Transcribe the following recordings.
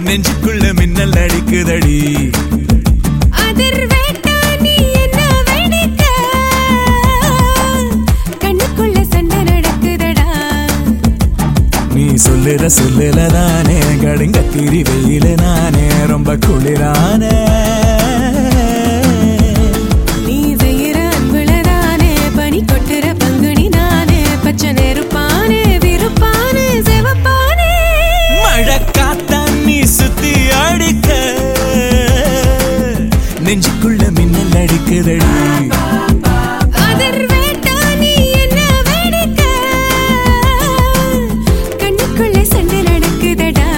நெஞ்சுக்குள்ள மின்னல் அடிக்குதடி அதிர்வேட்டா நீ என்ன வெடிக்க கண்ணுக்குள்ள சண்டை நடக்குதடா நீ சொல்லுற சொல்லுல நானே கடுங்கத்திரி வெயில நானே ரொம்ப குளிரானே நீ செய்யற அன்புலதானே பனி கொட்டுற பங்குனி நானே பச்சை நெருப்பானே விருப்பானே செவப்பானே மழை காத்தா நீ சுத்தி அடிக்க நெஞ்சுக்குள்ள மின்னல் அடிக்குதடி அதிர்வேட்டா நீ என்ன வெடிக்க கண்ணுக்குள்ள சண்டை நடக்குதடா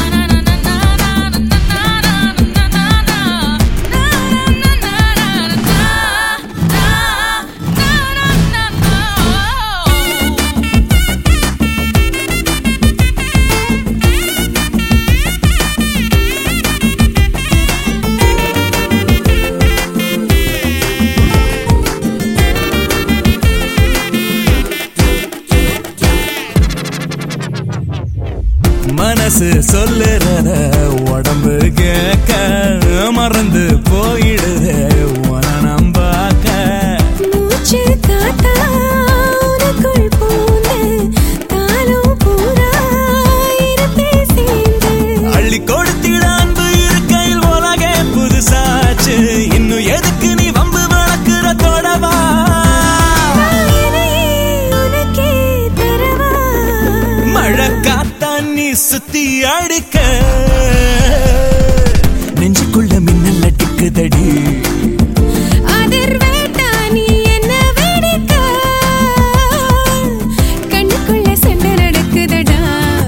மனசு சொல்லுறத உடம்பு கேட்க மறந்து போயிடுத உன நம்பாக்க மூச்சு காத்தா உனக்குள் பூந்து காலம் பூரா இருப்பே சேர்ந்து அள்ளி கொடுத்திட அன்பு இருக்கையில் உலகே புதுசாச்சு இன்னும் எதுக்கு நீ வம்பு வளர்க்கிற தொடவா என்னையே உனக்கே தரவா மழை காத்தா நீ சுத்தி அடிக்க நெஞ்சுக்குள்ள மின்னல் அடிக்குதடி அதிர்வேட்டா நீ என்ன வெடிக்க கண்ணுக்குள்ள சண்டை நடக்குதடா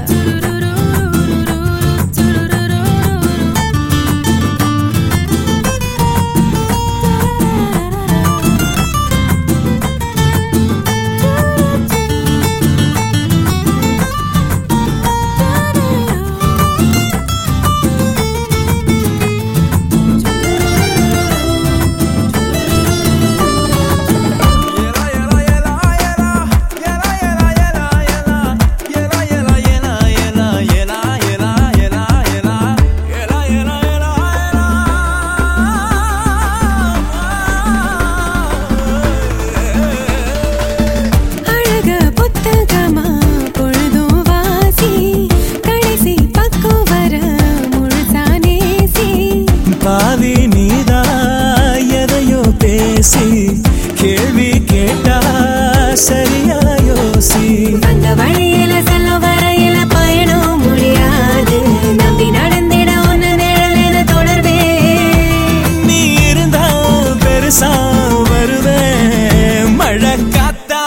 அழக புத்தகமா பொழுதும் வாசி கடைசி பக்கம் வர முழுசா நேசி பாவி நீதா எதையோ பேசி கேள்வி கேட்டா சரியா யோசி அந்த வழியில செல்ல வரையில பயணம் முடியாது நம்பி நடந்திட ஒன்னு நிழலின தொடர்பே நீ இருந்தா பெருசா வருவேன் மழை காத்தா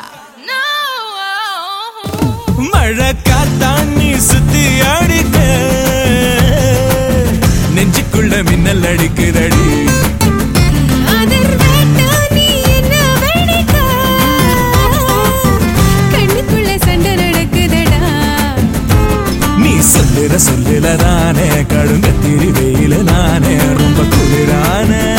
மழை காத்தா நீ சுத்தி அடிக்க நெஞ்சுக்குள்ள மின்னல் அடிக்குதடி அதிர்வேட்டா நீ என்ன வெடிக்க கண்ணுக்குள்ள சண்டை நடக்குதடா நீ சொல்லுற சொல்லுல நானே கடுங்க திரி வெயில நானே ரொம்ப குளிரானே